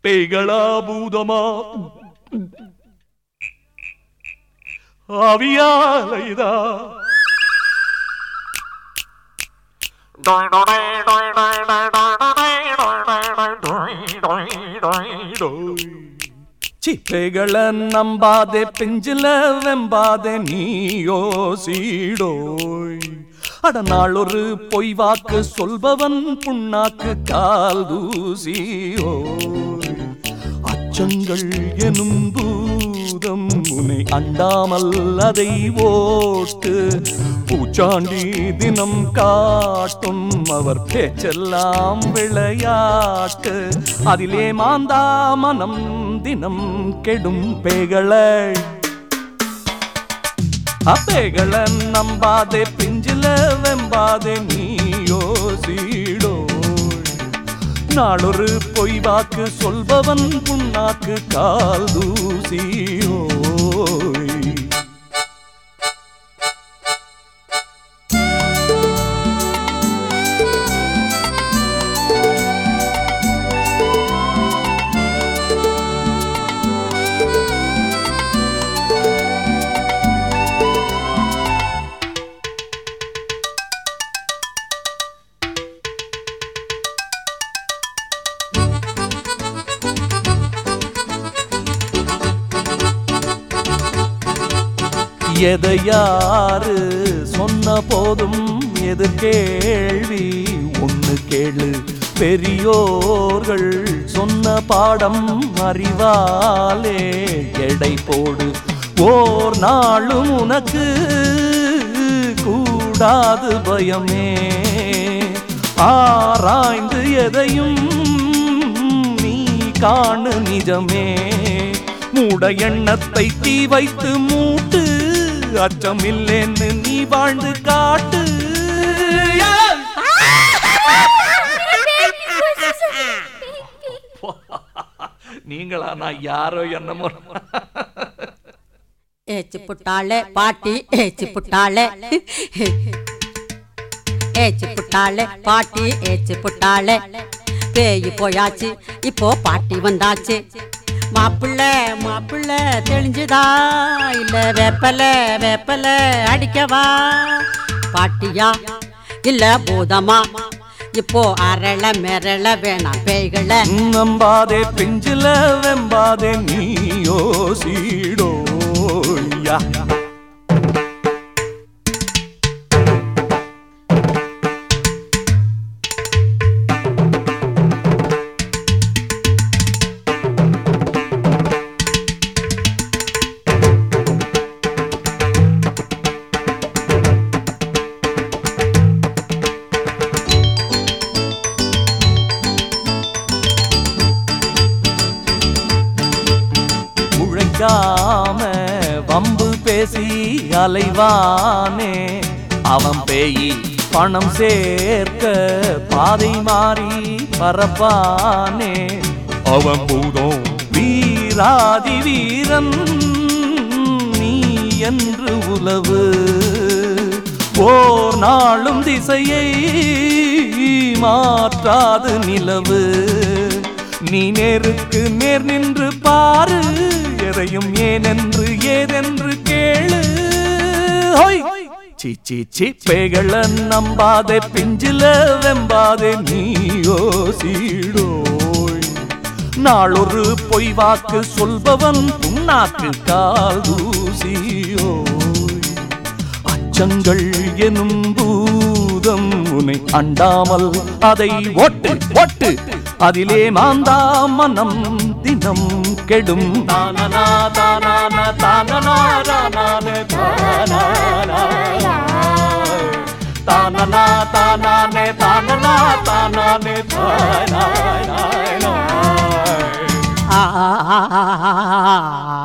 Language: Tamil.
பேய்களா பூதமா ஆவியாலைதா சிப்பைகள நம்பாதே பெஞ்சில வெம்பாதே நீயோ சீடோய் அட நாளொரு பொய் வாக்கு சொல்பவன் புண்ணாக்கு கால் தூசியோய் அச்சங்கள் எனும் பூதம் உன்னை அண்டாமல் அதை ஓட்டு பூச்சாண்டி தினம் காட்டும் அவர் பேச்செல்லாம் விளையாட்டு அதிலே மாந்தா மனம் தினம் கெடும் பேகளை அப்பேகள நம்பாதே பிஞ்சில வெம்பாதே நீயோ சீடோ நாளொரு பொய் வாக்கு சொல்பவன் புண்ணாக்கு கால் தூசியோய் எதை யாரு சொன்ன போதும் எது கேள்வி ஒண்ணு கேளு பெரியோர்கள் சொன்ன பாடம் அறிவாலே எடை போடு ஓர் நாளும் உனக்கு கூடாது பயமே ஆராய்ந்து எதையும் நீ காணு நிஜமே மூட எண்ணத்தை தீ வைத்து மூட்டு அச்சமில்லேன்னு நீ வாழ்ந்து காட்டு நீங்களா நான் யாரோ என்னமோ ஏச்சு புட்டாளே பாட்டி ஏச்சு புட்டாளே ஏச்சு புட்டாளே பாட்டி ஏச்சு புட்டாளே பேய் போயாச்சு இப்போ பாட்டி வந்தாச்சு மாப்பிள்ள மாப்பிள்ள தெளிஞ்சுதா இல்ல வேப்பல வேப்பல அடிக்கவா பாட்டியா இல்ல பூதமா இப்போ அரள மிரள வேணாம் பேய்களை நம்பாதே பிஞ்சில வெம்பாதே நீயோ சீடோயா முழைக்காம வம்பு பேசி அலைவானே அவன் பேயி பணம் சேர்க்க பாதை மாறி பரப்பானே அவன் பூதம் வீராதி வீரன் நீ என்று உலவு ஓர் நாளும் திசையை மாற்றாது நிலவு நீ நேருக்கு நேர் நின்று பாரு எதையும் ஏனென்று ஏதென்று கேளு ஹோய் சி சி சி பேகள நம்பாதே பிஞ்சில வெம்பாதே நீயோ சீடோய் நாளொரு பொய் வாக்கு சொல்பவன் புண்ணாக்கு கால் தூசியோய் அச்சங்கள் எனும் பூதம் உன்னை அண்டாமல் அதை ஒட்டு ஒட்டு அதிலே மாந்தா மனம் தினம் கெடும் தானனா தானான தானனா தானான தானானா. தானனா தானானே தானனா தானானே தானானா. ஆ